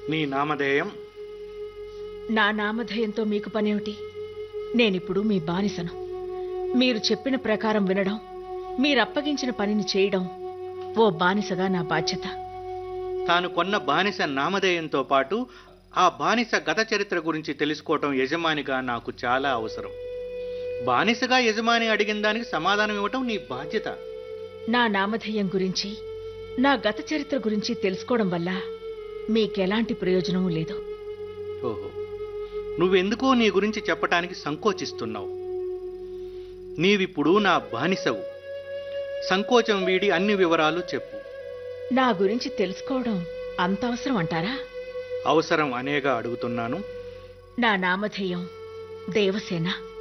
నీ నామధేయం నా నామధేయంతో మీకు పనేమిటి నేనిప్పుడు మీ బానిసను మీరు చెప్పిన ప్రకారం వినడం మీరప్పగించిన పనిని చేయడం ఓ బానిసగా నా బాధ్యత తాను కొన్న బానిస నామధేయంతో పాటు ఆ బానిస గత చరిత్ర గురించి తెలుసుకోవటం యజమానిగా నాకు చాలా అవసరం బానిసగా యజమాని అడిగిన దానికి సమాధానం ఇవ్వటం నీ బాధ్యత నా నామధేయం గురించి నా గత చరిత్ర గురించి తెలుసుకోవడం వల్ల మీకెలాంటి ప్రయోజనం లేదు ఓహో నువ్వెందుకో నీ గురించి చెప్పటానికి సంకోచిస్తున్నావు నీవిప్పుడు నా బానిసవు సంకోచం వీడి అన్ని వివరాలు చెప్పు నా గురించి తెలుసుకోవడం అంత అవసరం అంటారా అవసరం అనేగా అడుగుతున్నాను నా నామధేయం దేవసేన